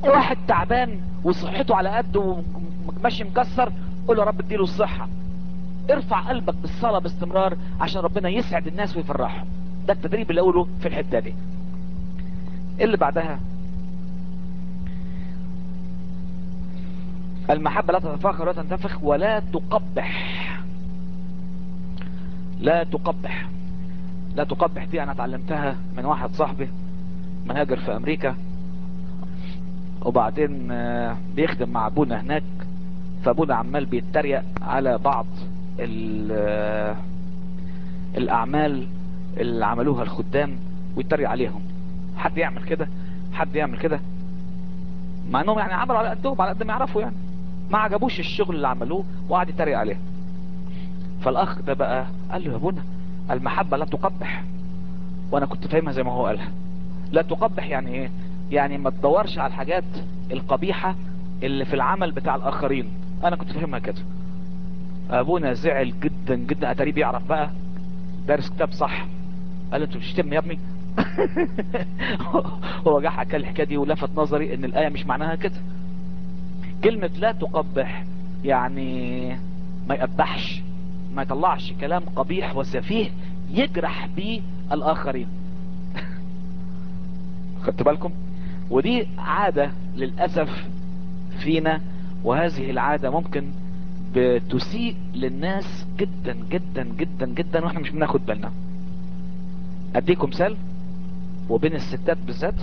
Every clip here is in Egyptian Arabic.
واحد تعبان وصحته على قده وماشي مكسر قول له رب اديله الصحة ارفع قلبك بالصلاة باستمرار عشان ربنا يسعد الناس ويفرحهم ده التدريب اللي اقوله في الحتة دي اللي بعدها المحبة لا تتفاخر ولا تنتفخ ولا تقبح لا تقبح لا تقبح دي انا اتعلمتها من واحد صاحبي مهاجر في امريكا وبعدين بيخدم مع ابونا هناك فابونا عمال بيتريق على بعض الاعمال اللي عملوها الخدام ويتريق عليهم حد يعمل كده حد يعمل كده مع انهم يعني عملوا على قدهم على قد ما يعرفوا يعني ما عجبوش الشغل اللي عملوه وقعد يتريق عليه فالاخ ده بقى قال له يا ابونا المحبة لا تقبح وانا كنت فاهمها زي ما هو قالها لا تقبح يعني ايه يعني ما تدورش على الحاجات القبيحة اللي في العمل بتاع الاخرين انا كنت فاهمها كده ابونا زعل جدا جدا اتاريه بيعرف بقى دارس كتاب صح قال له انت بتشتمني يا ابني هو جه حكى الحكايه دي ولفت نظري ان الايه مش معناها كده كلمه لا تقبح يعني ما يقبحش ما يطلعش كلام قبيح وسفيه يجرح بيه الاخرين خدت بالكم ودي عادة للأسف فينا وهذه العادة ممكن بتسيء للناس جدا جدا جدا جدا واحنا مش بناخد بالنا اديكم مثال وبين الستات بالذات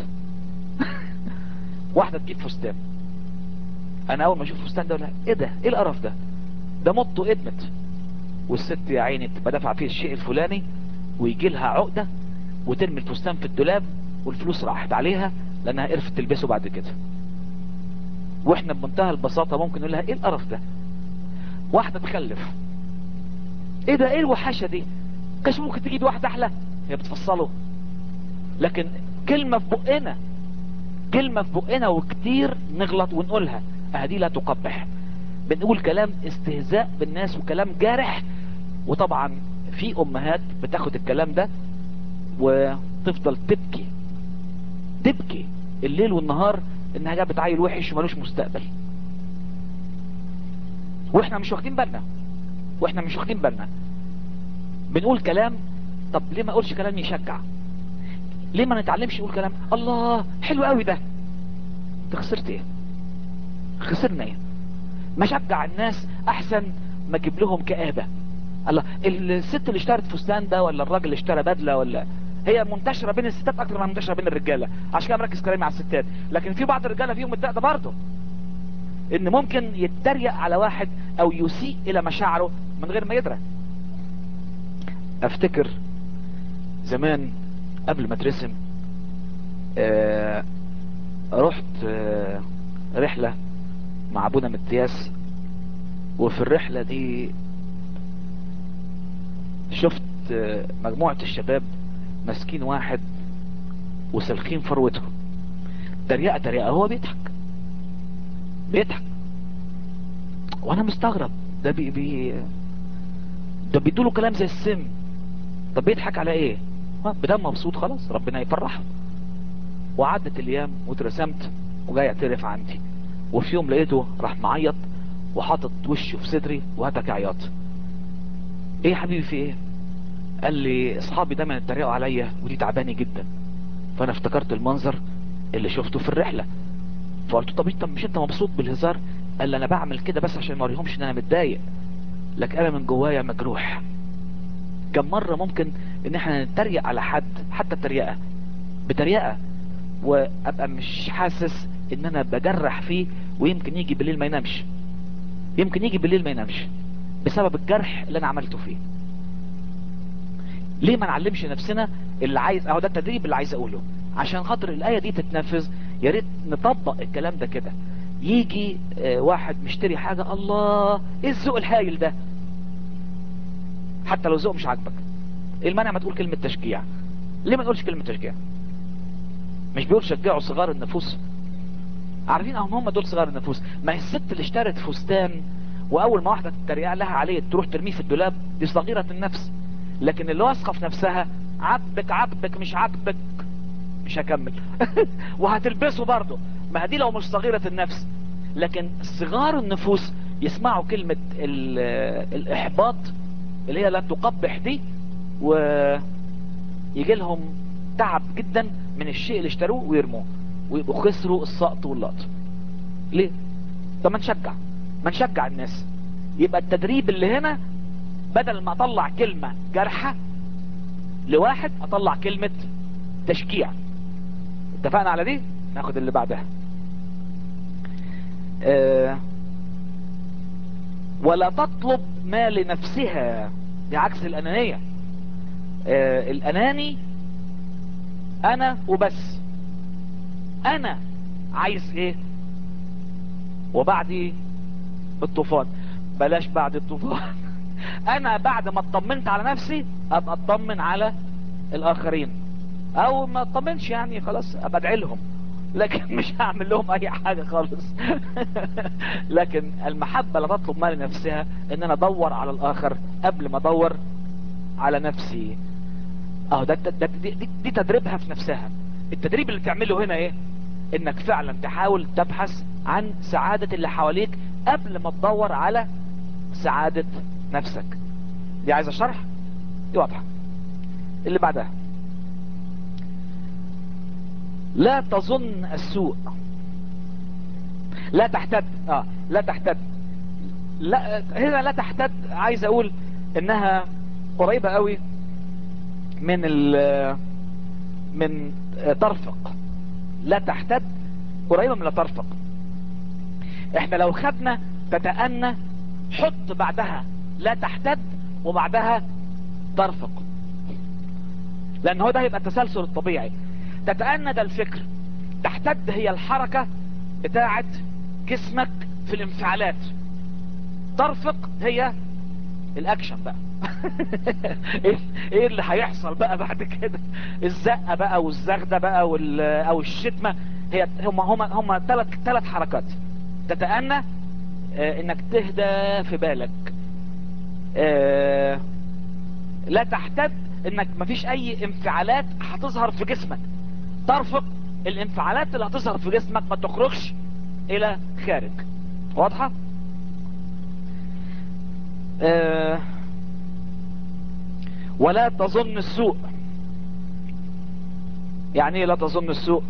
واحدة تجيب فستان انا اول ما اشوف فستان ده ولا ايه ده ايه القرف ده ده مطه ادمت والست يا عيني بتبقى دافعه فيه الشيء الفلاني ويجي لها عقدة وترمي الفستان في الدولاب والفلوس راحت عليها لانها قرفت تلبسه بعد كده واحنا بمنتهى البساطة ممكن نقول لها ايه القرف ده واحدة تخلف ايه ده ايه الوحشة دي كاش ممكن تجيب واحدة احلى هي بتفصله لكن كلمة في بقنا كلمة في بقنا وكتير نغلط ونقولها اهدي لا تقبح بنقول كلام استهزاء بالناس وكلام جارح وطبعا في امهات بتاخد الكلام ده وتفضل تبكي تبكي الليل والنهار انها جابت عيل وحش ومالوش مستقبل واحنا مش واخدين بالنا واحنا مش واخدين بالنا بنقول كلام طب ليه ما اقولش كلام يشجع ليه ما نتعلمش نقول كلام الله حلو قوي ده انت خسرت ايه خسرنا ايه ما شجع الناس احسن ما اجيب لهم كآبة الله الست اللي اشترت فستان ده ولا الراجل اللي اشترى بدلة ولا هي منتشرة بين الستات اكتر ما منتشرة بين الرجالة عشان كده مركز كلامي على الستات لكن في بعض الرجالة فيهم الدق ده برضه ان ممكن يتريق على واحد او يسيء الى مشاعره من غير ما يدرى افتكر زمان قبل ما اترسم آه رحت آه رحلة مع ابونا متياس وفي الرحلة دي شفت آه مجموعة الشباب ماسكين واحد وسلخين فروته تريقة تريقة هو بيضحك بيضحك وانا مستغرب ده بي بي ده بيدوله كلام زي السم طب بيضحك على ايه بدم مبسوط خلاص ربنا يفرحه وعدت الايام واترسمت وجاي يعترف عندي وفي يوم لقيته راح معيط وحاطط وشه في صدري وهتك عياط ايه يا حبيبي في ايه قال لي اصحابي دايما اتريقوا عليا ودي تعباني جدا فانا افتكرت المنظر اللي شفته في الرحله فقلت طب انت مش انت مبسوط بالهزار قال لي انا بعمل كده بس عشان ما اوريهمش ان انا متضايق لكن انا من جوايا مجروح كم مرة ممكن ان احنا نتريق على حد حتى التريقة بتريقة وابقى مش حاسس ان انا بجرح فيه ويمكن يجي بالليل ما ينامش يمكن يجي بالليل ما ينامش بسبب الجرح اللي انا عملته فيه ليه ما نعلمش نفسنا اللي عايز اهو ده التدريب اللي عايز اقوله عشان خاطر الايه دي تتنفذ يا ريت نطبق الكلام ده كده يجي اه واحد مشتري حاجة الله ايه الذوق الهايل ده حتى لو الذوق مش عاجبك ايه المانع ما تقول كلمة تشجيع ليه ما تقولش كلمة تشجيع مش بيقول شجعوا صغار النفوس عارفين اهم هم دول صغار النفوس ما هي الست اللي اشترت فستان واول ما واحدة تتريق لها عليه تروح ترميه في الدولاب دي صغيرة النفس لكن اللي واثقة في نفسها عاجبك عاجبك مش عاجبك مش هكمل وهتلبسه برضه ما دي لو مش صغيرة النفس لكن صغار النفوس يسمعوا كلمة الاحباط اللي هي لا تقبح دي ويجي لهم تعب جدا من الشيء اللي اشتروه ويرموه ويبقوا خسروا السقط واللقط ليه طب ما نشجع ما نشجع الناس يبقى التدريب اللي هنا بدل ما اطلع كلمة جرحة لواحد اطلع كلمة تشجيع اتفقنا على دي ناخد اللي بعدها اه ولا تطلب ما لنفسها دي عكس الانانية اه الاناني انا وبس انا عايز ايه وبعدي الطوفان بلاش بعد الطوفان انا بعد ما اطمنت على نفسي ابقى اطمن على الاخرين او ما اطمنش يعني خلاص ابقى ادعي لهم لكن مش هعمل لهم اي حاجة خالص لكن المحبة لا تطلب ما لنفسها ان انا ادور على الاخر قبل ما ادور على نفسي اهو ده, ده, ده دي, دي, دي تدريبها في نفسها التدريب اللي تعمله هنا ايه انك فعلا تحاول تبحث عن سعادة اللي حواليك قبل ما تدور على سعادة نفسك دي عايزة شرح دي واضحة اللي بعدها لا تظن السوء لا تحتد اه لا تحتد لا هنا لا تحتد عايز اقول انها قريبة قوي من ال من ترفق لا تحتد قريبة من لا ترفق احنا لو خدنا تتأنى حط بعدها لا تحتد وبعدها ترفق لان هو ده هيبقى التسلسل الطبيعي تتأنى ده الفكر تحتد هي الحركة بتاعة جسمك في الانفعالات ترفق هي الاكشن بقى ايه اللي هيحصل بقى بعد كده الزقة بقى والزغدة بقى او الشتمة هي هم هم هم ثلاث ثلاث حركات تتأنى اه انك تهدى في بالك اه لا تحتد انك مفيش اي انفعالات هتظهر في جسمك ترفق الانفعالات اللي هتظهر في جسمك ما تخرجش الى خارج واضحة اه ولا تظن السوء يعني ايه لا تظن السوء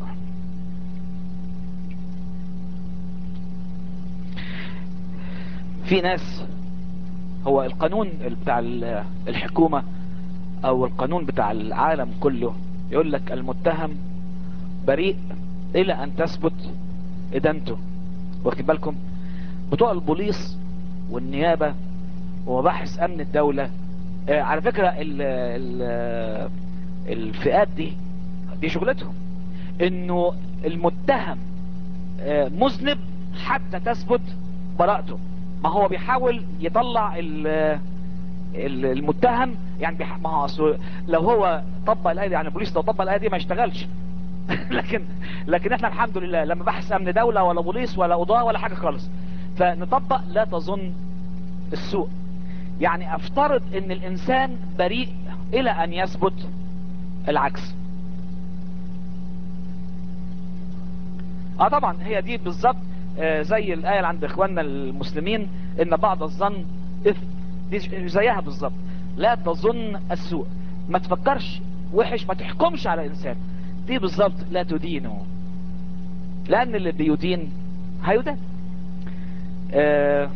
في ناس هو القانون بتاع الحكومة او القانون بتاع العالم كله يقول لك المتهم بريء الى ان تثبت ادانته واخد بالكم بتوع البوليس والنيابة ومباحث امن الدولة آه على فكرة ال ال الفئات دي دي شغلتهم انه المتهم آه مذنب حتى تثبت براءته ما هو بيحاول يطلع المتهم يعني بيح... ما هو أصل لو هو طبق الايه دي يعني البوليس لو طبق الايه دي ما يشتغلش لكن لكن احنا الحمد لله لما بحث امن دوله ولا بوليس ولا قضاه ولا حاجه خالص فنطبق لا تظن السوء يعني افترض ان الانسان بريء الى ان يثبت العكس اه طبعا هي دي بالظبط آه زي الايه اللي عند اخواننا المسلمين ان بعض الظن اثم دي زيها بالظبط لا تظن السوء ما تفكرش وحش ما تحكمش على انسان دي بالظبط لا تدينه لان اللي بيدين هيدان آه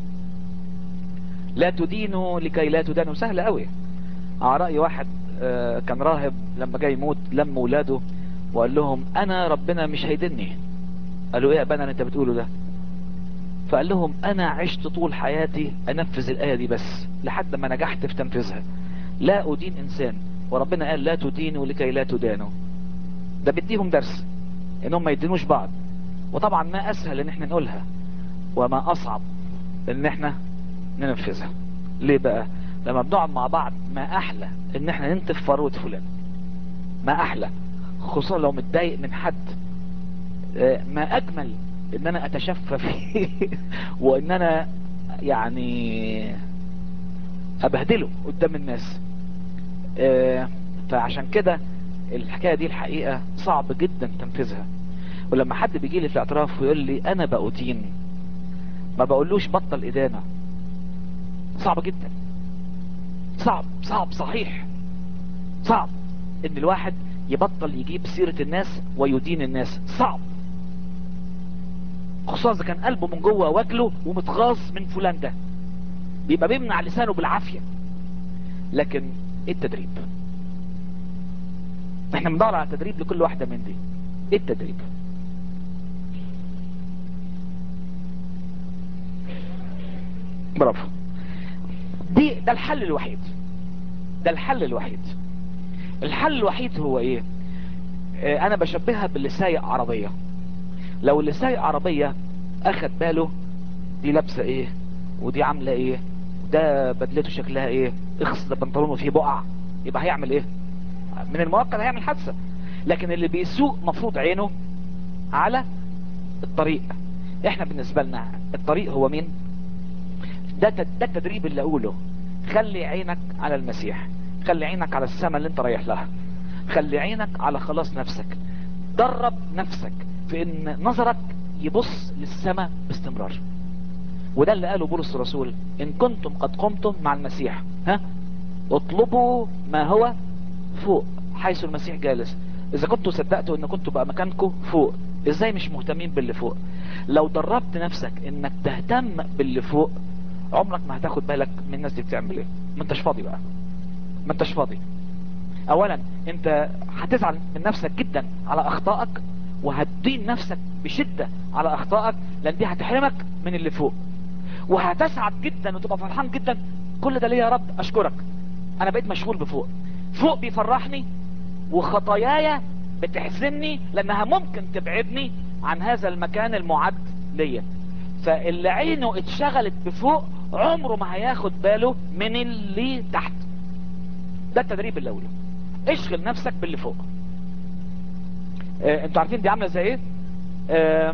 لا تدينوا لكي لا تدانوا سهل قوي على رأي واحد آه كان راهب لما جاي يموت لم ولاده وقال لهم انا ربنا مش هيدني قالوا ايه يا بنا انت بتقوله ده فقال لهم انا عشت طول حياتي انفذ الايه دي بس لحد ما نجحت في تنفيذها لا ادين انسان وربنا قال لا تدينوا لكي لا تدانوا ده بيديهم درس انهم ما يدينوش بعض وطبعا ما اسهل ان احنا نقولها وما اصعب ان احنا ننفذها ليه بقى لما بنقعد مع بعض ما احلى ان احنا ننتف فروة فلان ما احلى خصوصا لو متضايق من حد ما اجمل ان انا اتشفى فيه وان انا يعني ابهدله قدام الناس فعشان كده الحكاية دي الحقيقة صعب جدا تنفيذها ولما حد بيجي لي في الاعتراف ويقول لي انا بأدين ما بقولوش بطل ادانة صعب جدا صعب صعب صحيح صعب ان الواحد يبطل يجيب سيرة الناس ويدين الناس صعب خصوصا اذا كان قلبه من جوه واكله ومتغاظ من فلان ده بيبقى بيمنع لسانه بالعافية لكن ايه التدريب احنا بندور على تدريب لكل واحدة من دي ايه التدريب برافو دي ده الحل الوحيد ده الحل الوحيد الحل الوحيد هو ايه اه انا بشبهها باللي سايق عربية لو اللي سايق عربية اخد باله دي لابسة ايه ودي عاملة ايه ده بدلته شكلها ايه اخص ده بنطلونه فيه بقع يبقى هيعمل ايه من المؤكد هيعمل حادثة لكن اللي بيسوق مفروض عينه على الطريق احنا بالنسبة لنا الطريق هو مين ده ده التدريب اللي اقوله خلي عينك على المسيح خلي عينك على السماء اللي انت رايح لها خلي عينك على خلاص نفسك درب نفسك في ان نظرك يبص للسماء باستمرار وده اللي قاله بولس الرسول ان كنتم قد قمتم مع المسيح ها اطلبوا ما هو فوق حيث المسيح جالس اذا كنتوا صدقتوا ان كنتوا بقى مكانكم فوق ازاي مش مهتمين باللي فوق لو دربت نفسك انك تهتم باللي فوق عمرك ما هتاخد بالك من الناس دي بتعمل ايه ما انتش فاضي بقى ما انتش فاضي اولا انت هتزعل من نفسك جدا على اخطائك وهتدين نفسك بشدة على اخطائك لان دي هتحرمك من اللي فوق وهتسعد جدا وتبقى فرحان جدا كل ده ليه يا رب اشكرك انا بقيت مشغول بفوق فوق بيفرحني وخطاياي بتحزني لانها ممكن تبعدني عن هذا المكان المعد ليا فاللي عينه اتشغلت بفوق عمره ما هياخد باله من اللي تحت ده التدريب اللي اقوله اشغل نفسك باللي فوق اه انتوا عارفين دي عامله زي ايه اه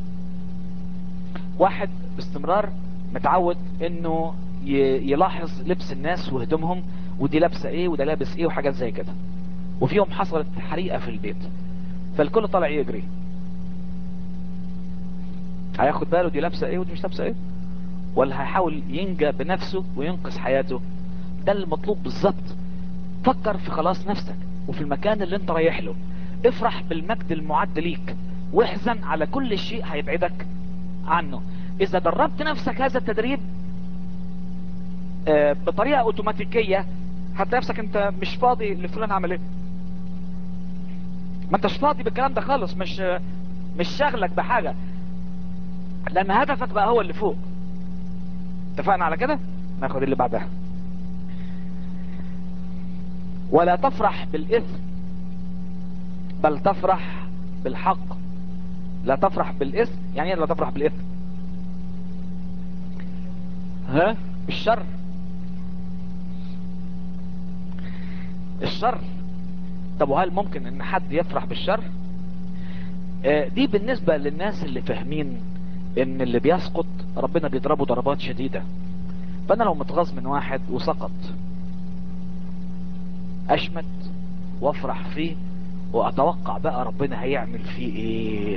واحد باستمرار متعود انه يلاحظ لبس الناس وهدومهم ودي لابسه ايه وده لابس ايه وحاجات زي كده وفي يوم حصلت حريقه في البيت فالكل طالع يجري هياخد باله دي لابسه ايه ودي مش لابسه ايه ولا هيحاول ينجى بنفسه وينقذ حياته ده المطلوب بالظبط فكر في خلاص نفسك وفي المكان اللي انت رايح له افرح بالمجد المعد ليك واحزن على كل شيء هيبعدك عنه اذا دربت نفسك هذا التدريب اه بطريقة اوتوماتيكية هتلاقي نفسك انت مش فاضي لفلان عمل ايه ما انتش فاضي بالكلام ده خالص مش مش شغلك بحاجة لان هدفك بقى هو اللي فوق اتفقنا على كده ناخد اللي بعدها ولا تفرح بالاثم بل تفرح بالحق لا تفرح بالاثم يعني ايه لا تفرح بالاثم ها بالشر الشر طب وهل ممكن ان حد يفرح بالشر آه دي بالنسبة للناس اللي فاهمين ان اللي بيسقط ربنا بيضربه ضربات شديدة فانا لو متغاظ من واحد وسقط اشمت وافرح فيه واتوقع بقى ربنا هيعمل فيه ايه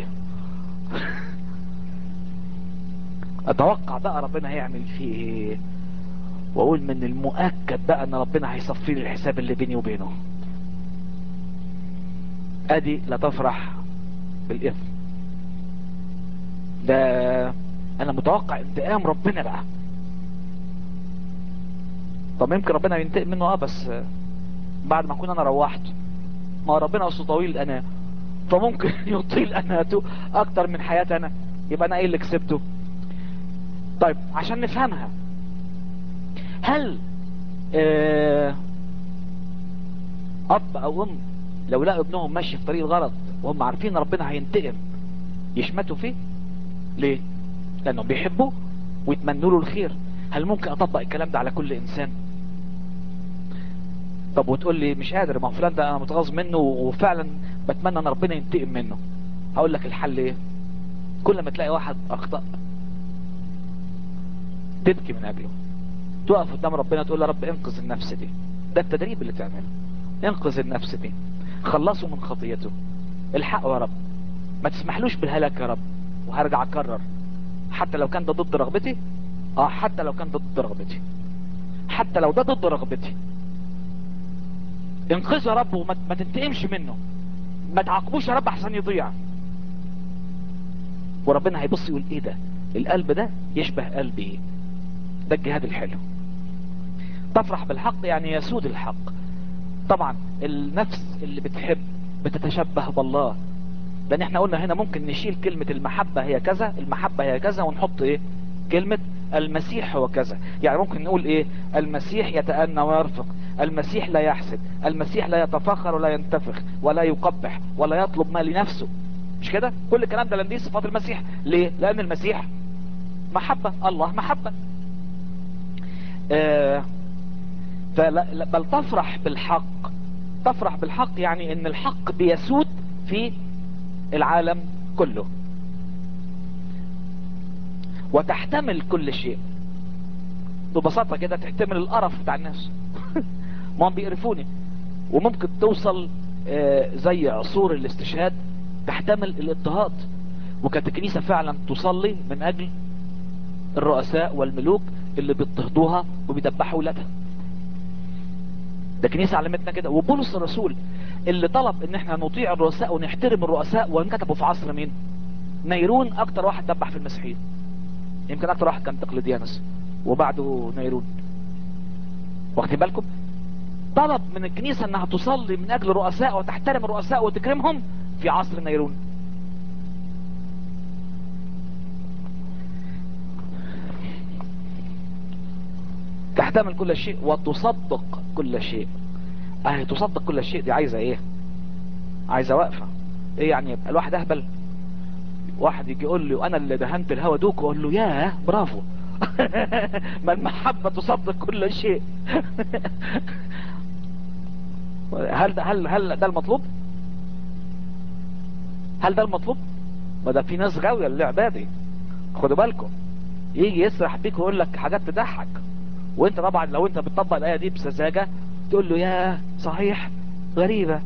اتوقع بقى ربنا هيعمل فيه ايه واقول من المؤكد بقى ان ربنا هيصفي لي الحساب اللي بيني وبينه ادي لا تفرح بالاثم ده انا متوقع انتقام ربنا بقى طب يمكن ربنا ينتقم منه اه بس بعد ما اكون انا روحت ما ربنا اصله طويل الاناه فممكن يطيل اناته اكتر من حياتي انا يبقى انا ايه اللي كسبته طيب عشان نفهمها هل آه اب او ام لو لقوا ابنهم ماشي في طريق غلط وهم عارفين ربنا هينتقم يشمتوا فيه ليه لانهم بيحبوه ويتمنوا له الخير هل ممكن اطبق الكلام ده على كل انسان طب وتقول لي مش قادر ما فلان ده انا متغاظ منه وفعلا بتمنى ان ربنا ينتقم منه هقول لك الحل ايه كل ما تلاقي واحد اخطأ تبكي من اجله تقف قدام ربنا تقول يا رب انقذ النفس دي ده التدريب اللي تعمله انقذ النفس دي خلصه من خطيته الحقه يا رب ما تسمحلوش بالهلاك يا رب وهرجع اكرر حتى لو كان ده ضد رغبتي اه حتى لو كان ده ضد رغبتي حتى لو ده ضد رغبتي انقذه يا رب وما ما تنتقمش منه ما تعاقبوش يا رب احسن يضيع وربنا هيبص يقول ايه ده القلب ده يشبه قلبي ايه ده الجهاد الحلو تفرح بالحق يعني يسود الحق طبعا النفس اللي بتحب بتتشبه بالله لان احنا قلنا هنا ممكن نشيل كلمة المحبة هي كذا المحبة هي كذا ونحط ايه كلمة المسيح هو كذا يعني ممكن نقول ايه المسيح يتأنى ويرفق المسيح لا يحسد المسيح لا يتفاخر ولا ينتفخ ولا يقبح ولا يطلب ما لنفسه مش كده كل الكلام ده لان دي صفات المسيح ليه لان المسيح محبة الله محبة آه فلا بل تفرح بالحق تفرح بالحق يعني ان الحق بيسود في العالم كله وتحتمل كل شيء ببساطة كده تحتمل القرف بتاع الناس ما هم بيقرفوني وممكن توصل آه زي عصور الاستشهاد تحتمل الاضطهاد وكانت الكنيسة فعلا تصلي من اجل الرؤساء والملوك اللي بيضطهدوها وبيدبحوا ولادها ده كنيسة علمتنا كده وبولس الرسول اللي طلب ان احنا نطيع الرؤساء ونحترم الرؤساء وانكتبوا في عصر مين نيرون اكتر واحد دبح في المسيحيين يمكن اكتر واحد كان تقليديانس وبعده نيرون واخدين بالكم طلب من الكنيسة انها تصلي من اجل الرؤساء وتحترم الرؤساء وتكرمهم في عصر نيرون تحتمل كل شيء وتصدق كل شيء اهي تصدق كل شيء دي عايزة ايه عايزة واقفة ايه يعني يبقى الواحد اهبل واحد يجي يقول لي انا اللي دهنت الهوا دوك واقول له ياه برافو ما المحبة تصدق كل شيء هل ده هل هل ده المطلوب هل ده المطلوب ما ده في ناس غاوية اللعبة دي خدوا بالكم يجي يسرح بيك ويقول لك حاجات تضحك وانت طبعا لو انت بتطبق الايه دي بسذاجه تقول له يا صحيح غريبه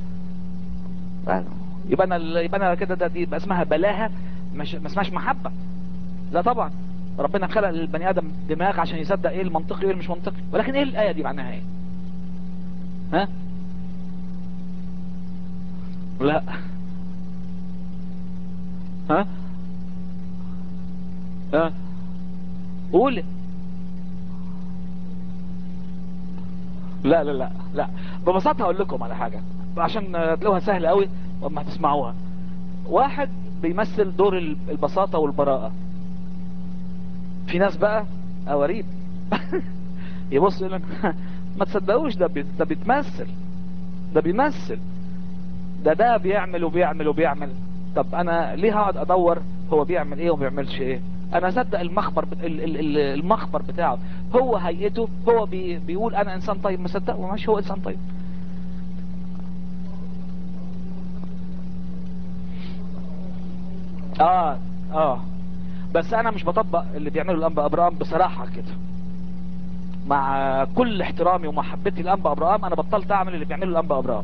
يبقى انا يبقى انا كده ده دي يبقى اسمها بلاهه مش ما اسمهاش محبه لا طبعا ربنا خلق للبني ادم دماغ عشان يصدق ايه المنطقي وايه المش منطقي ولكن ايه الايه دي معناها ايه ها لا ها ها قول لا لا لا لا ببساطة هقول لكم على حاجة عشان تلاقوها سهلة قوي وما هتسمعوها واحد بيمثل دور البساطة والبراءة في ناس بقى قواريب يبص يقول ما تصدقوش ده بي... ده بيتمثل ده بيمثل ده ده بيعمل وبيعمل وبيعمل طب انا ليه هقعد ادور هو بيعمل ايه وما بيعملش ايه انا اصدق المخبر بت... المخبر بتاعه هو هيئته هو بي... بيقول انا انسان طيب مصدق وماشي هو انسان طيب اه اه بس انا مش بطبق اللي بيعمله الانبا ابراهام بصراحة كده مع كل احترامي ومحبتي الانبا ابراهام انا بطلت اعمل اللي بيعمله الانبا ابراهام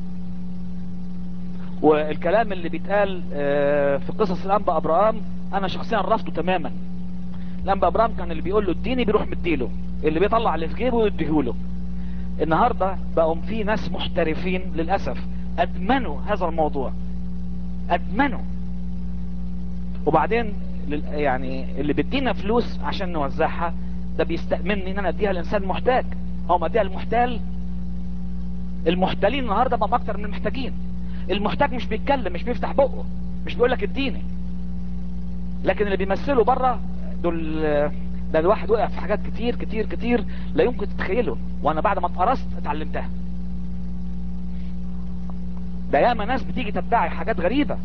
والكلام اللي بيتقال في قصص الانبا ابراهام انا شخصيا رفضه تماما الانبا ابراهام كان اللي بيقول له اديني بيروح مديله اللي بيطلع اللي في جيبه ويديهوله النهاردة بقوا في ناس محترفين للأسف ادمنوا هذا الموضوع ادمنوا وبعدين يعني اللي بيدينا فلوس عشان نوزعها ده بيستأمني ان انا اديها الانسان محتاج او ما اديها المحتال المحتالين النهاردة بقوا اكتر من المحتاجين المحتاج مش بيتكلم مش بيفتح بقه مش بيقول لك اديني لكن اللي بيمثلوا بره دول ده الواحد وقع في حاجات كتير كتير كتير لا يمكن تتخيله وانا بعد ما اتقرصت اتعلمتها ده ياما ناس بتيجي تدعي حاجات غريبة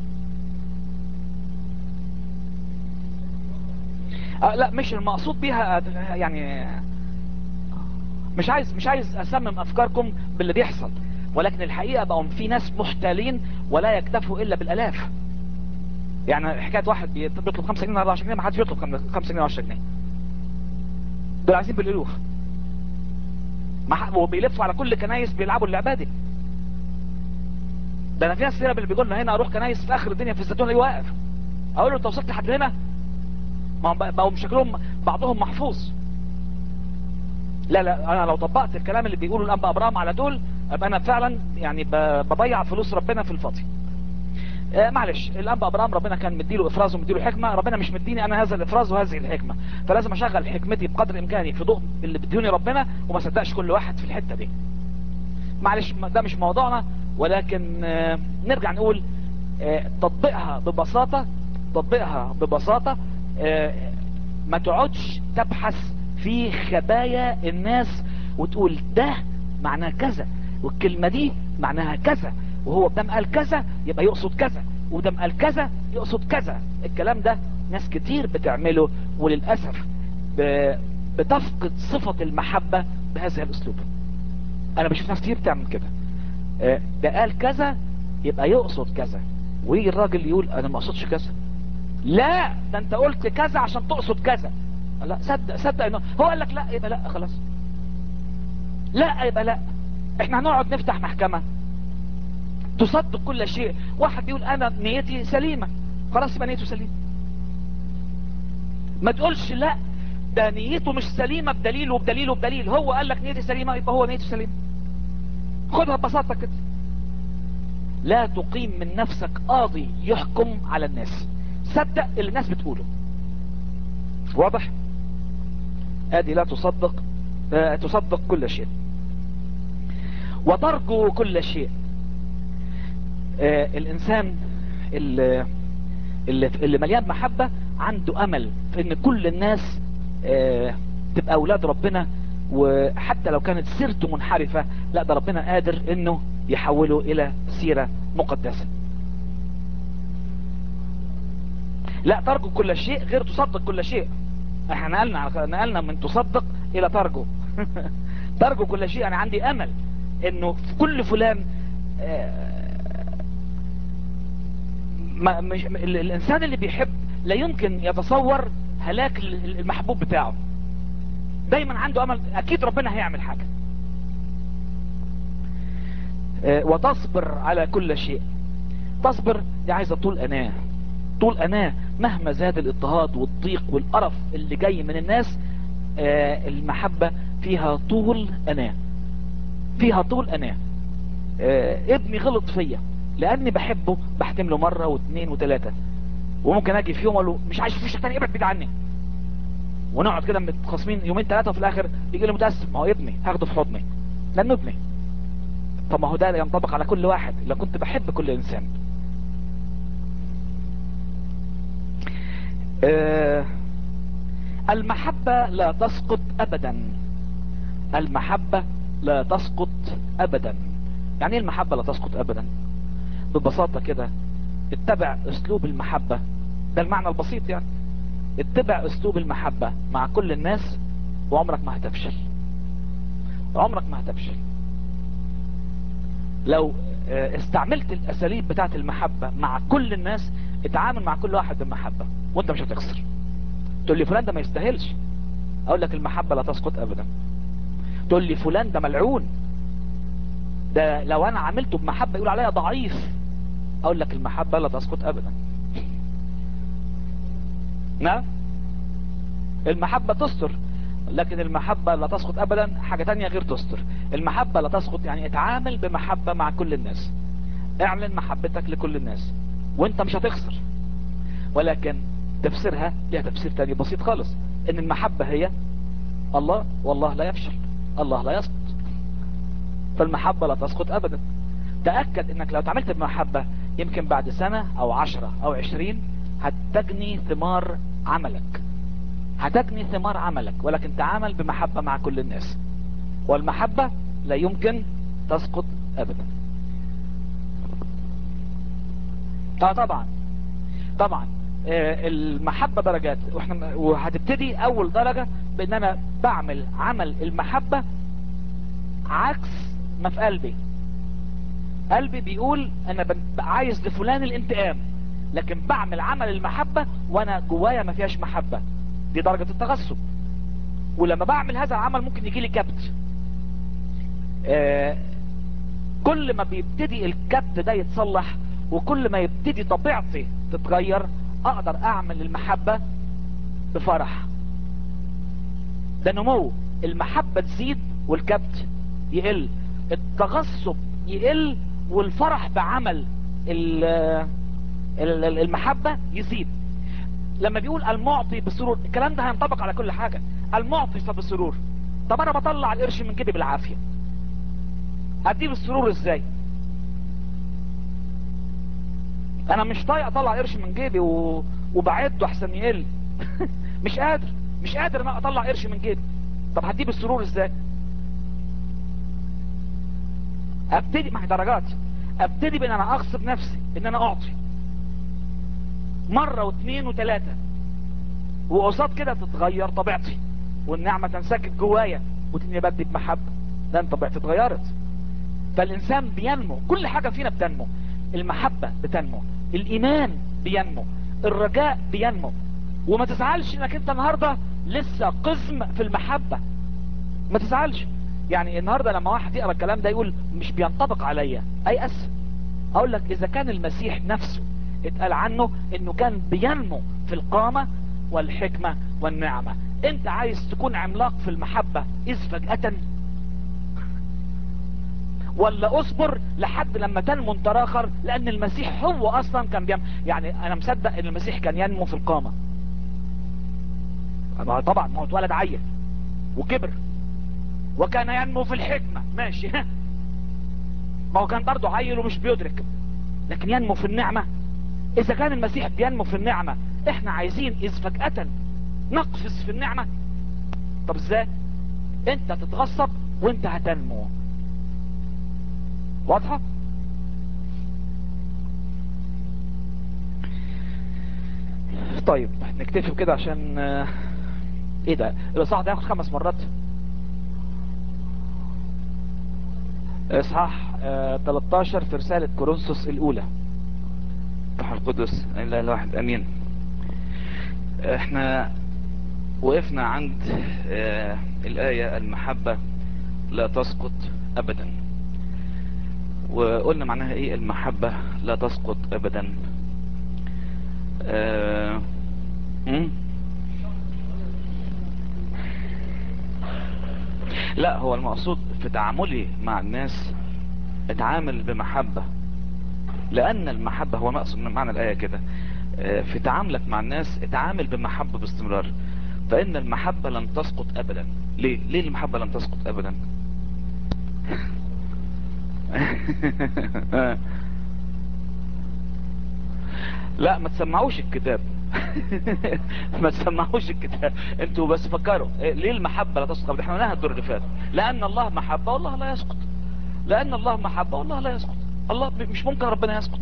أه لا مش المقصود بيها يعني مش عايز مش عايز اسمم افكاركم باللي بيحصل ولكن الحقيقة بقوا في ناس محتالين ولا يكتفوا الا بالالاف يعني حكاية واحد بيطلب 5 جنيه ولا 10 جنيه ما حدش بيطلب 5 جنيه و 10 جنيه دول عايزين بالالوف وبيلفوا على كل كنايس بيلعبوا اللعبة دي ده انا في ناس كتير اللي بيقول لنا هنا اروح كنايس في اخر الدنيا في الزيتون اللي واقف اقول له انت وصلت لحد هنا ما هم بقوا شكلهم بعضهم محفوظ لا لا انا لو طبقت الكلام اللي بيقوله الانبا ابراهيم على دول ابقى انا فعلا يعني بضيع فلوس ربنا في الفاضي آه معلش الانبا ابراهيم ربنا كان مديله افراز ومديله حكمه ربنا مش مديني انا هذا الافراز وهذه الحكمه فلازم اشغل حكمتي بقدر امكاني في ضوء اللي بيديوني ربنا وما صدقش كل واحد في الحته دي معلش ده مش موضوعنا ولكن آه نرجع نقول آه تطبيقها ببساطه تطبيقها ببساطه ما تقعدش تبحث في خبايا الناس وتقول ده معناه كذا والكلمة دي معناها كذا وهو بدم قال كذا يبقى يقصد كذا ودم قال كذا يقصد كذا الكلام ده ناس كتير بتعمله وللأسف بتفقد صفة المحبة بهذا الاسلوب انا بشوف ناس كتير بتعمل كده ده قال كذا يبقى يقصد كذا ويجي الراجل يقول انا ما اقصدش كذا لا ده انت قلت كذا عشان تقصد كذا لا صدق صدق انه هو قال لك لا يبقى لا خلاص لا يبقى لا احنا هنقعد نفتح محكمة تصدق كل شيء واحد بيقول انا نيتي سليمة خلاص يبقى نيته سليمة ما تقولش لا ده نيته مش سليمة بدليل وبدليل وبدليل هو قال لك نيتي سليمة يبقى هو نيته سليمة خدها ببساطة كده لا تقيم من نفسك قاضي يحكم على الناس صدق اللي الناس بتقوله واضح ادي لا تصدق آه تصدق كل شيء وترجو كل شيء آه الانسان اللي, اللي, اللي مليان محبة عنده امل في ان كل الناس آه تبقى اولاد ربنا وحتى لو كانت سيرته منحرفة لا ده ربنا قادر انه يحوله الى سيرة مقدسة لا ترجو كل شيء غير تصدق كل شيء احنا نقلنا نقلنا من تصدق الى ترجو ترجو كل شيء انا عندي امل انه في كل فلان ما مش الانسان اللي بيحب لا يمكن يتصور هلاك المحبوب بتاعه دايما عنده امل اكيد ربنا هيعمل حاجة وتصبر على كل شيء تصبر دي عايزة طول اناه طول اناه مهما زاد الاضطهاد والضيق والقرف اللي جاي من الناس آه المحبة فيها طول اناه فيها طول اناه آه ابني غلط فيا لاني بحبه بحتم له مرة واثنين وثلاثة وممكن اجي في يوم اقول له مش عايز فيش تاني ابعد بعيد عني ونقعد كده متخاصمين يومين ثلاثة وفي الاخر يجي لي متأسف ما هو ابني هاخده في حضني لانه ابني طب ما هو ده ينطبق على كل واحد لو كنت بحب كل انسان آه المحبة لا تسقط ابدا المحبة لا تسقط ابدا يعني ايه المحبة لا تسقط ابدا ببساطة كده اتبع اسلوب المحبة ده المعنى البسيط يعني اتبع اسلوب المحبة مع كل الناس وعمرك ما هتفشل عمرك ما هتفشل لو استعملت الاساليب بتاعت المحبة مع كل الناس اتعامل مع كل واحد بمحبة وانت مش هتخسر تقول لي فلان ده ما يستاهلش اقول لك المحبة لا تسقط ابدا تقول لي فلان ده ملعون ده لو انا عملته بمحبة يقول عليا ضعيف اقول لك المحبة لا تسقط ابدا نعم المحبة تستر لكن المحبة لا تسقط ابدا حاجة تانية غير تستر المحبة لا تسقط يعني اتعامل بمحبة مع كل الناس اعلن محبتك لكل الناس وانت مش هتخسر ولكن تفسيرها ليها تفسير تاني بسيط خالص ان المحبة هي الله والله لا يفشل الله لا يسقط فالمحبة لا تسقط ابدا تأكد انك لو تعملت بمحبة يمكن بعد سنة او عشرة او عشرين هتجني ثمار عملك هتجني ثمار عملك ولكن تعامل بمحبة مع كل الناس والمحبة لا يمكن تسقط ابدا اه طبعا طبعا آه المحبة درجات واحنا وهتبتدي اول درجة بان انا بعمل عمل المحبة عكس ما في قلبي قلبي بيقول انا عايز لفلان الانتقام لكن بعمل عمل المحبة وانا جوايا ما فيهاش محبة دي درجة التغصب ولما بعمل هذا العمل ممكن يجي لي كبت آه كل ما بيبتدي الكبت ده يتصلح وكل ما يبتدي طبيعتي تتغير اقدر اعمل المحبة بفرح ده نمو المحبة تزيد والكبت يقل التغصب يقل والفرح بعمل المحبة يزيد لما بيقول المعطي بسرور الكلام ده هينطبق على كل حاجة المعطي فبسرور طب انا بطلع القرش من جيبي بالعافية هديه بالسرور ازاي انا مش طايق اطلع قرش من جيبي و... وبعده احسن يقل مش قادر مش قادر انا اطلع قرش من جيبي طب هديه بالسرور ازاي ابتدي مع درجات ابتدي بان انا اغصب نفسي ان انا اعطي مرة واثنين وثلاثة وقصاد كده تتغير طبيعتي والنعمة تنسكب جوايا وتني بدي بمحبة لان طبيعتي اتغيرت فالانسان بينمو كل حاجة فينا بتنمو المحبة بتنمو الايمان بينمو الرجاء بينمو وما تزعلش انك انت النهاردة لسه قزم في المحبة ما تزعلش يعني النهاردة لما واحد يقرأ الكلام ده يقول مش بينطبق عليا اي اس اقول لك اذا كان المسيح نفسه اتقال عنه انه كان بينمو في القامة والحكمة والنعمة انت عايز تكون عملاق في المحبة اذ فجأة ولا اصبر لحد لما تنمو انت اخر لان المسيح هو اصلا كان بينمو يعني انا مصدق ان المسيح كان ينمو في القامة ما طبعا ما هو اتولد عيل وكبر وكان ينمو في الحكمة ماشي ما هو كان برضه عيل ومش بيدرك لكن ينمو في النعمة اذا كان المسيح بينمو في النعمة احنا عايزين اذ فجأة نقفز في النعمة طب ازاي انت تتغصب وانت هتنمو واضحة طيب نكتفي بكده عشان ايه ده الاصحاح ده ياخد خمس مرات اصحاح اه 13 في رسالة كورنثوس الاولى روح القدس الا الواحد امين احنا وقفنا عند اه الاية المحبة لا تسقط ابدا وقلنا معناها ايه المحبة لا تسقط ابدا اه لا هو المقصود في تعاملي مع الناس اتعامل بمحبة لان المحبة هو مقصود من معنى الاية كده في تعاملك مع الناس اتعامل بمحبة باستمرار فان المحبة لن تسقط ابدا ليه ليه المحبة لن تسقط ابدا لا ما تسمعوش الكتاب ما تسمعوش الكتاب انتوا بس فكروا ليه المحبة لا تسقط احنا قلناها الدور اللي فات لان الله محبة والله لا يسقط لان الله محبة والله لا يسقط الله مش ممكن ربنا يسقط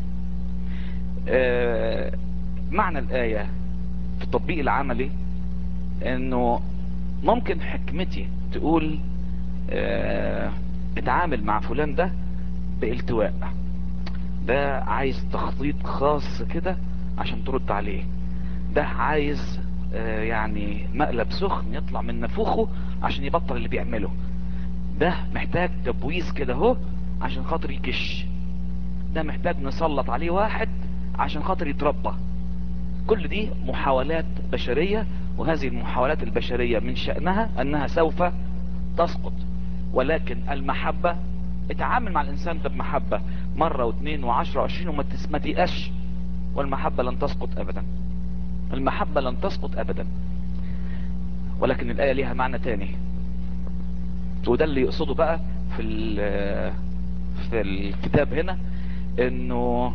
اه معنى الآية في التطبيق العملي انه ممكن حكمتي تقول اه اتعامل مع فلان ده بالتواء ده عايز تخطيط خاص كده عشان ترد عليه ده عايز اه يعني مقلب سخن يطلع من نفوخه عشان يبطل اللي بيعمله ده محتاج تبويز كده اهو عشان خاطر يكش ده محتاج نسلط عليه واحد عشان خاطر يتربى كل دي محاولات بشرية وهذه المحاولات البشرية من شأنها انها سوف تسقط ولكن المحبة اتعامل مع الانسان ده بمحبة مرة واثنين وعشرة وعشرين وما تيأش والمحبة لن تسقط ابدا المحبة لن تسقط ابدا ولكن الآية ليها معنى تاني وده اللي يقصده بقى في في الكتاب هنا انه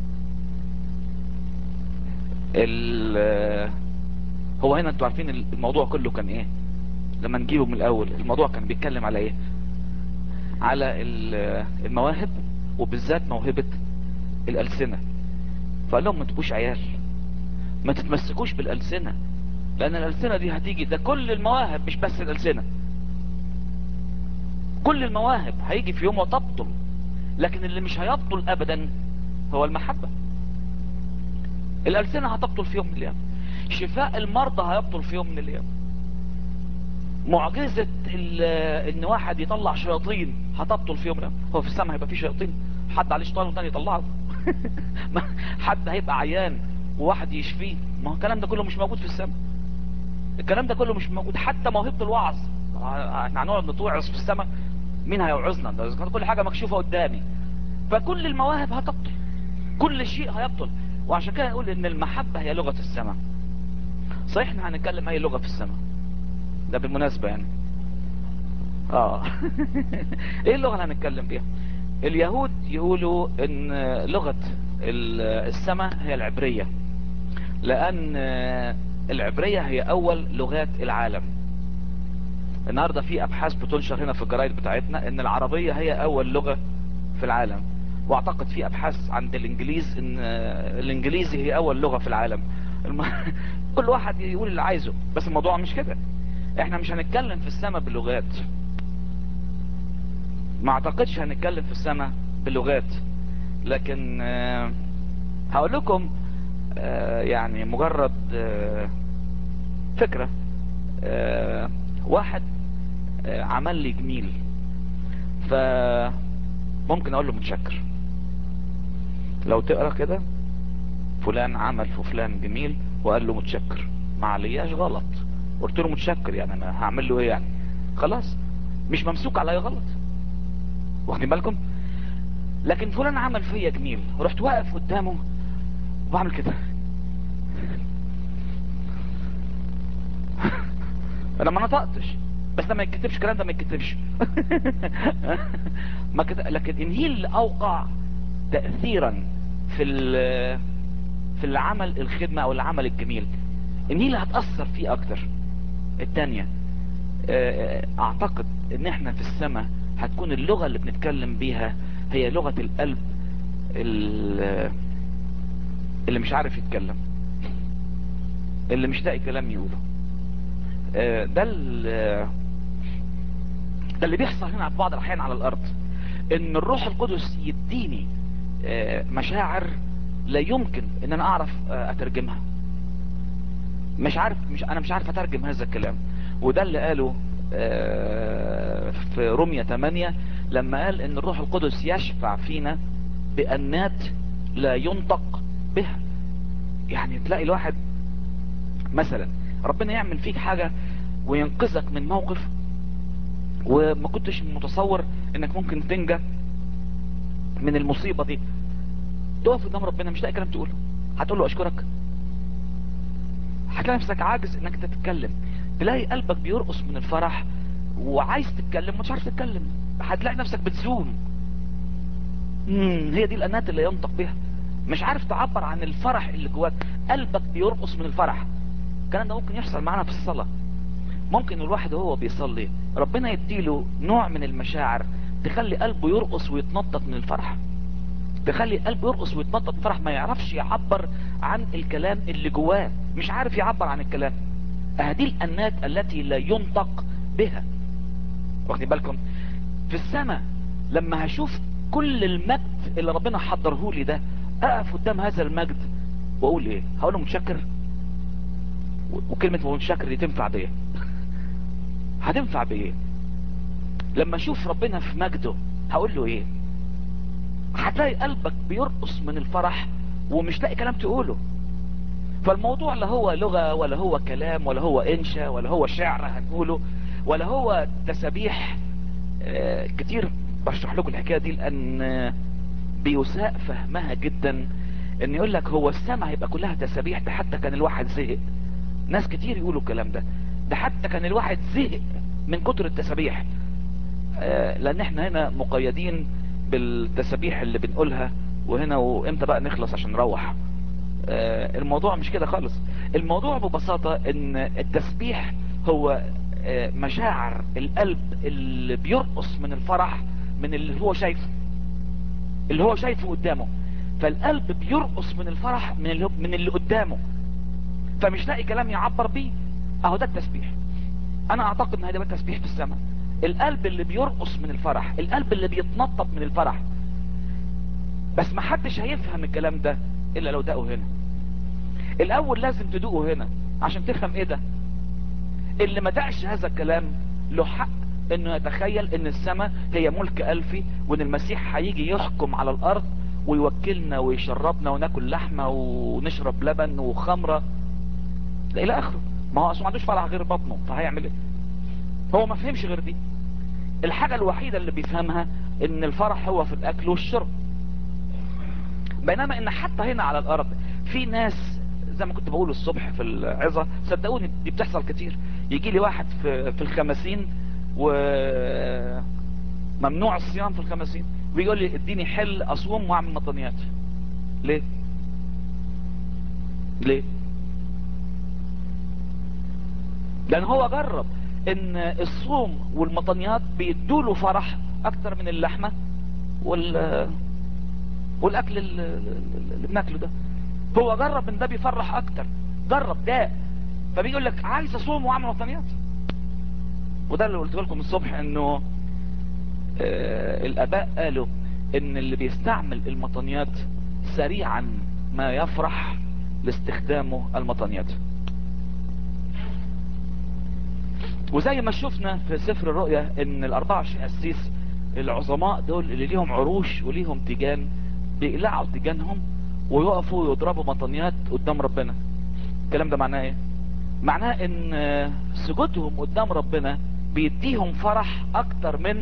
ال هو هنا انتوا عارفين الموضوع كله كان ايه لما نجيبه من الاول الموضوع كان بيتكلم على ايه على المواهب وبالذات موهبة الألسنة فقال لهم ما تبقوش عيال ما تتمسكوش بالألسنة لأن الألسنة دي هتيجي ده كل المواهب مش بس الألسنة كل المواهب هيجي في يوم وتبطل لكن اللي مش هيبطل أبدا هو المحبة الألسنة هتبطل في يوم من الأيام شفاء المرضى هيبطل في يوم من الأيام معجزة ان واحد يطلع شياطين هتبطل في يوم من الأيام. هو في السماء هيبقى في شياطين حد عليه شيطان وتاني يطلعه ما- حد هيبقى عيان وواحد يشفيه ما هو الكلام ده كله مش موجود في السماء الكلام ده كله مش موجود حتى موهبة الوعظ احنا هنقعد نتوعظ في السماء مين هيوعظنا ده إذا كانت كل حاجة مكشوفة قدامي فكل المواهب هتبطل كل شيء هيبطل وعشان كده نقول ان المحبة هي لغة السماء صحيح احنا هنتكلم اي لغة في السماء ده بالمناسبة يعني اه ايه اللغة اللي هنتكلم بيها اليهود يقولوا ان لغة ال- السماء هي العبرية لان العبرية هي اول لغات العالم النهاردة في ابحاث بتنشر هنا في الجرايد بتاعتنا ان العربية هي اول لغة في العالم واعتقد في ابحاث عند الانجليز ان الانجليزي هي اول لغة في العالم الم... كل واحد يقول اللي عايزه بس الموضوع مش كده احنا مش هنتكلم في السماء بلغات ما اعتقدش هنتكلم في السماء بلغات لكن آه، هقول لكم آه، يعني مجرد آه، فكرة آه، واحد آه، عمل لي جميل فممكن اقول له متشكر لو تقرا كده فلان عمل في فلان جميل وقال له متشكر ما علياش غلط قلت له متشكر يعني انا هعمل له ايه يعني خلاص مش ممسوك على اي غلط واخدين بالكم لكن فلان عمل فيا جميل رحت واقف قدامه وبعمل كده انا ما نطقتش بس ده ما يتكتبش الكلام ده ما يتكتبش ما كت... لكن ان هي اللي اوقع تاثيرا في ال- في العمل الخدمه او العمل الجميل ان هي اللي هتاثر فيه اكتر التانية آه، اعتقد ان احنا في السماء هتكون اللغة اللي بنتكلم بيها هي لغة القلب ال- اللي مش عارف يتكلم اللي مش لاقي كلام يقوله آه، ده ال- ده اللي بيحصل هنا في بعض الاحيان على الارض ان الروح القدس يديني آه، مشاعر لا يمكن ان انا اعرف آه، اترجمها مش عارف مش انا مش عارف اترجم هذا الكلام وده اللي قاله آه، في رومية 8 لما قال ان الروح القدس يشفع فينا بأنات لا ينطق بها يعني تلاقي الواحد مثلا ربنا يعمل فيك حاجة وينقذك من موقف وما كنتش متصور انك ممكن تنجى من المصيبة دي تقف قدام ربنا مش لاقي كلام تقوله هتقول له اشكرك هتلاقي نفسك عاجز انك انت تتكلم تلاقي قلبك بيرقص من الفرح وعايز تتكلم ومش عارف تتكلم هتلاقي نفسك بتزوم امم هي دي الانات اللي ينطق بها مش عارف تعبر عن الفرح اللي جواك قلبك بيرقص من الفرح الكلام ده ممكن يحصل معانا في الصلاة ممكن الواحد وهو بيصلي ربنا يديله نوع من المشاعر تخلي قلبه يرقص ويتنطط من الفرح تخلي قلبه يرقص ويتنطط من الفرح ما يعرفش يعبر عن الكلام اللي جواه مش عارف يعبر عن الكلام هذه الأنات التي لا ينطق بها واخدين بالكم في السماء لما هشوف كل المجد اللي ربنا حضره لي ده اقف قدام هذا المجد واقول ايه هقول له متشكر و- وكلمة متشكر دي تنفع بايه هتنفع بايه لما اشوف ربنا في مجده هقول له ايه هتلاقي قلبك بيرقص من الفرح ومش لاقي كلام تقوله فالموضوع لا هو لغة ولا هو كلام ولا هو انشا ولا هو شعر هنقوله ولا هو تسابيح آه، كتير بشرح لكم الحكاية دي لان آه، بيساء فهمها جدا ان يقول لك هو السماء هيبقى كلها تسابيح ده حتى كان الواحد زهق ناس كتير يقولوا الكلام ده ده حتى كان الواحد زهق من كتر التسابيح آه، لان احنا هنا مقيدين بالتسابيح اللي بنقولها وهنا وامتى بقى نخلص عشان نروح آه، الموضوع مش كده خالص الموضوع ببساطة ان التسبيح هو آه، مشاعر القلب اللي بيرقص من الفرح من اللي هو شايفه اللي هو شايفه قدامه فالقلب بيرقص من الفرح من اللي, من اللي قدامه فمش لاقي كلام يعبر بيه اهو ده التسبيح انا اعتقد ان هذا التسبيح في السماء القلب اللي بيرقص من الفرح القلب اللي بيتنطط من الفرح بس ما حدش هيفهم الكلام ده الا لو دقه هنا الاول لازم تدوقه هنا عشان تفهم ايه ده اللي ما دقش هذا الكلام له حق انه يتخيل ان السماء هي ملك الفي وان المسيح هيجي يحكم على الارض ويوكلنا ويشربنا وناكل لحمة ونشرب لبن وخمرة الى اخره ما هو اصلا ما عندوش فرح غير بطنه فهيعمل ايه هو ما فهمش غير دي الحاجة الوحيدة اللي بيفهمها ان الفرح هو في الاكل والشرب بينما ان حتى هنا على الارض في ناس زي ما كنت بقول الصبح في العظة صدقوني دي بتحصل كتير يجي لي واحد في, في الخمسين وممنوع الصيام في الخمسين ويقول لي اديني حل اصوم واعمل مطنيات ليه ليه لان هو جرب ان الصوم والمطنيات بيدوله فرح اكتر من اللحمة وال والاكل اللي بناكله ده هو جرب ان ده بيفرح اكتر جرب ده فبيقول لك عايز اصوم واعمل مطنيات وده اللي قلت لكم الصبح انه آه الاباء قالوا ان اللي بيستعمل المطنيات سريعا ما يفرح لاستخدامه المطنيات وزي ما شفنا في سفر الرؤيا ان ال 24 قسيس العظماء دول اللي ليهم عروش وليهم تيجان بيقلعوا تيجانهم ويقفوا ويضربوا مطنيات قدام ربنا الكلام ده معناه ايه معناه ان سجودهم قدام ربنا بيديهم فرح اكتر من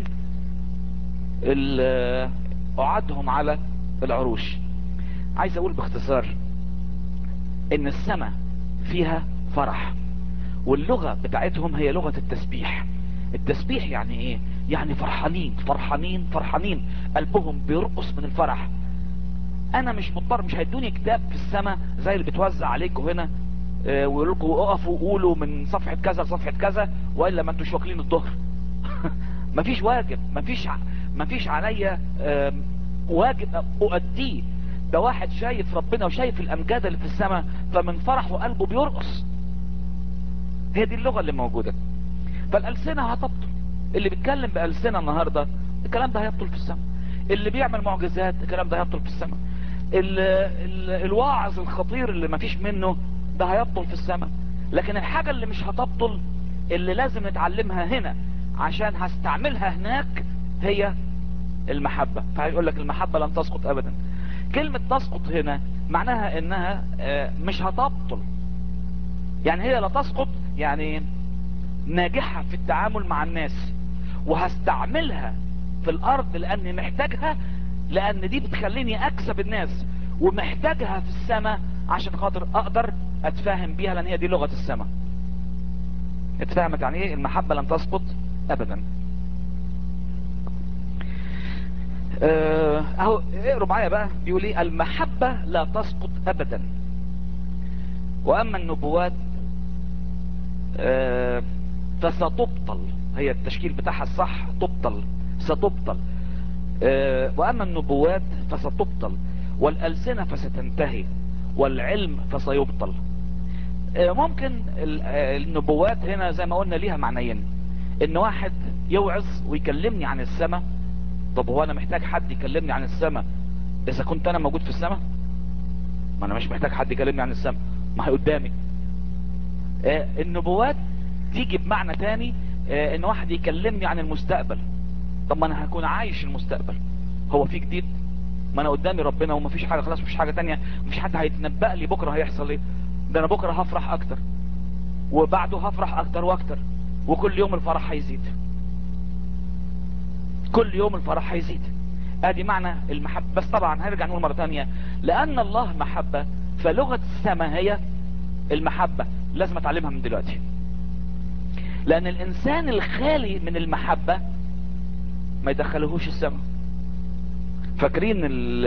قعدهم على العروش عايز اقول باختصار ان السماء فيها فرح واللغة بتاعتهم هي لغة التسبيح التسبيح يعني ايه يعني فرحانين فرحانين فرحانين قلبهم بيرقص من الفرح انا مش مضطر مش هيدوني كتاب في السماء زي اللي بتوزع عليكم هنا اه ويقول لكم اقفوا قولوا من صفحة كذا لصفحة كذا والا ما انتوش واكلين الظهر مفيش واجب مفيش مفيش عليا اه واجب اؤديه ده واحد شايف ربنا وشايف الامجاد اللي في السماء فمن فرحه قلبه بيرقص هي دي اللغة اللي موجودة فالألسنة هتبطل اللي بيتكلم بألسنة النهاردة الكلام ده هيبطل في السماء اللي بيعمل معجزات الكلام ده هيبطل في السماء ال ال الواعظ الخطير اللي مفيش منه ده هيبطل في السماء لكن الحاجة اللي مش هتبطل اللي لازم نتعلمها هنا عشان هستعملها هناك هي المحبة فهيقول لك المحبة لن تسقط ابدا كلمة تسقط هنا معناها انها مش هتبطل يعني هي لا تسقط يعني ناجحة في التعامل مع الناس وهستعملها في الارض لاني محتاجها لان دي بتخليني اكسب الناس ومحتاجها في السماء عشان خاطر اقدر اتفاهم بيها لان هي دي لغة السماء اتفهمت يعني ايه المحبة لن تسقط ابدا اهو اقروا معايا بقى بيقول ايه المحبة لا تسقط ابدا واما النبوات اه فستبطل هي التشكيل بتاعها الصح تبطل ستبطل اه واما النبوات فستبطل والالسنة فستنتهي والعلم فسيبطل اه ممكن النبوات هنا زي ما قلنا ليها معنيين ان واحد يوعظ ويكلمني عن السماء طب هو انا محتاج حد يكلمني عن السماء اذا كنت انا موجود في السماء ما انا مش محتاج حد يكلمني عن السماء ما هي قدامي آه النبوات تيجي بمعنى تاني آه ان واحد يكلمني عن المستقبل طب ما انا هكون عايش المستقبل هو في جديد ما انا قدامي ربنا وما فيش حاجة خلاص مفيش حاجة تانية مفيش حد هيتنبأ لي بكرة هيحصل ايه ده انا بكرة هفرح اكتر وبعده هفرح اكتر واكتر وكل يوم الفرح هيزيد كل يوم الفرح هيزيد ادي معنى المحبة بس طبعا هنرجع نقول مرة تانية لان الله محبة فلغة السماء هي المحبة لازم اتعلمها من دلوقتي لان الانسان الخالي من المحبة ما يدخلهوش السماء فاكرين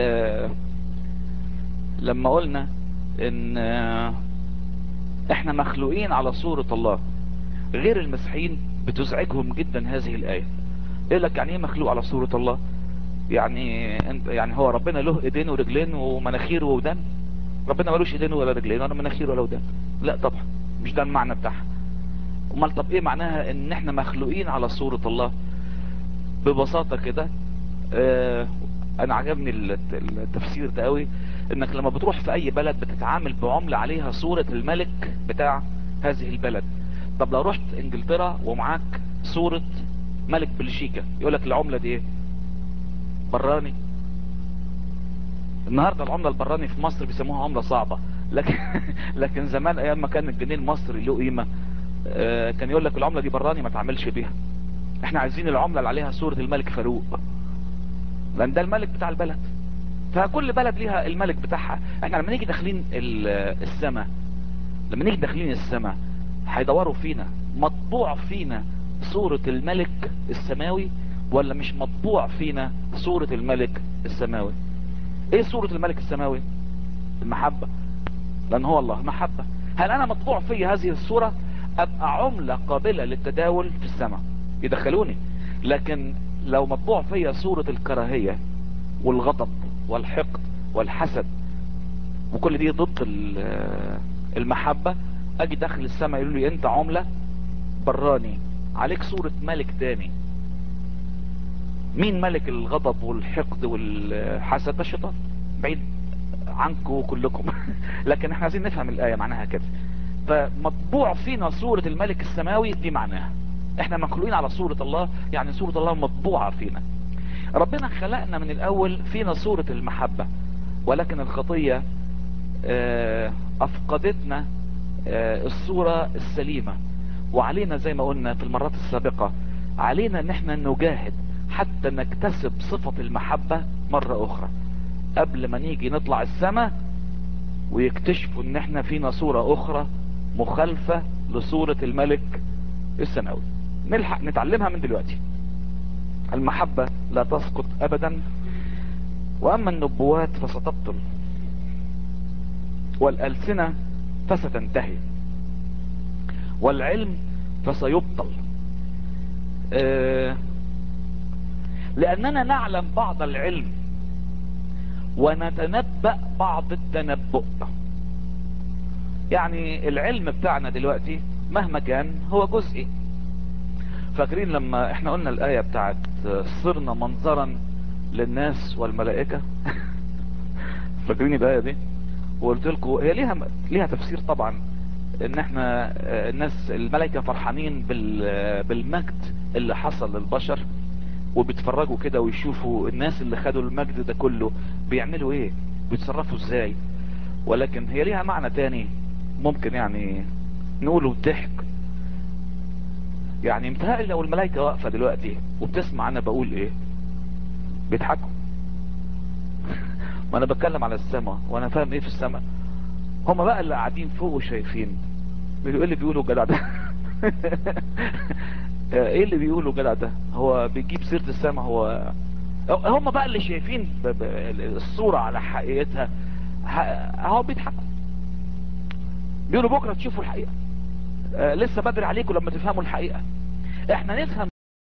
لما قلنا ان احنا مخلوقين على صورة الله غير المسيحيين بتزعجهم جدا هذه الايه يقول لك يعني ايه مخلوق على صورة الله يعني انت يعني هو ربنا له ايدين ورجلين ومناخير وودان ربنا ملوش ايدين ولا رجلين ولا مناخير ولا ودان لا طبعا مش ده المعنى بتاعها امال طب ايه معناها ان احنا مخلوقين على صورة الله ببساطة كده اه انا عجبني التفسير ده قوي انك لما بتروح في اي بلد بتتعامل بعملة عليها صورة الملك بتاع هذه البلد طب لو رحت انجلترا ومعاك صورة ملك بلجيكا يقول لك العملة دي ايه براني النهاردة العملة البراني في مصر بيسموها عملة صعبة لكن لكن زمان ايام ما كان الجنيه المصري له قيمة آه، كان يقول لك العملة دي براني ما تعملش بيها احنا عايزين العملة اللي عليها صورة الملك فاروق لان ده الملك بتاع البلد فكل بلد ليها الملك بتاعها احنا لما نيجي داخلين السماء لما نيجي داخلين السماء هيدوروا فينا مطبوع فينا صورة الملك السماوي ولا مش مطبوع فينا صورة الملك السماوي ايه صورة الملك السماوي المحبة لان هو الله محبة هل انا مطبوع في هذه الصورة ابقى عملة قابلة للتداول في السماء يدخلوني لكن لو مطبوع فيا صورة الكراهية والغضب والحقد والحسد وكل دي ضد المحبة اجي داخل السماء يقولوا لي انت عملة براني عليك صورة ملك تاني مين ملك الغضب والحقد والحسد ده الشيطان بعيد عنكم كلكم لكن احنا عايزين نفهم الآية معناها كده فمطبوع فينا صورة الملك السماوي دي معناها احنا مخلوقين على صورة الله يعني صورة الله مطبوعة فينا ربنا خلقنا من الاول فينا صورة المحبة ولكن الخطية افقدتنا الصورة السليمة وعلينا زي ما قلنا في المرات السابقة علينا ان احنا نجاهد حتى نكتسب صفة المحبة مرة اخرى قبل ما نيجي نطلع السماء ويكتشفوا ان احنا فينا صورة اخرى مخالفة لصورة الملك السماوي نلحق نتعلمها من دلوقتي المحبة لا تسقط ابدا واما النبوات فستبطل والالسنة فستنتهي والعلم فسيبطل آه لاننا نعلم بعض العلم ونتنبأ بعض التنبؤ يعني العلم بتاعنا دلوقتي مهما كان هو جزئي فاكرين لما احنا قلنا الآية بتاعت صرنا منظرا للناس والملائكة فاكرين الآية دي وقلت لكم هي ليها ليها تفسير طبعا ان احنا الناس الملائكة فرحانين بالمجد اللي حصل للبشر وبيتفرجوا كده ويشوفوا الناس اللي خدوا المجد ده كله بيعملوا ايه بيتصرفوا ازاي ولكن هي ليها معنى تاني ممكن يعني نقوله ضحك يعني متهيألي لو الملائكة واقفة دلوقتي وبتسمع انا بقول ايه بيضحكوا ما انا بتكلم على السماء وانا فاهم ايه في السماء هما بقى اللي قاعدين فوق وشايفين بيقولوا ايه اللي بيقولوا الجدع ده ايه اللي بيقولوا الجدع ده هو بيجيب سيرة السماء هو هم بقى اللي شايفين الصورة على حقيقتها اهو بيضحكوا بيقولوا بكرة تشوفوا الحقيقة آه لسه بدري عليكم لما تفهموا الحقيقة احنا نفهم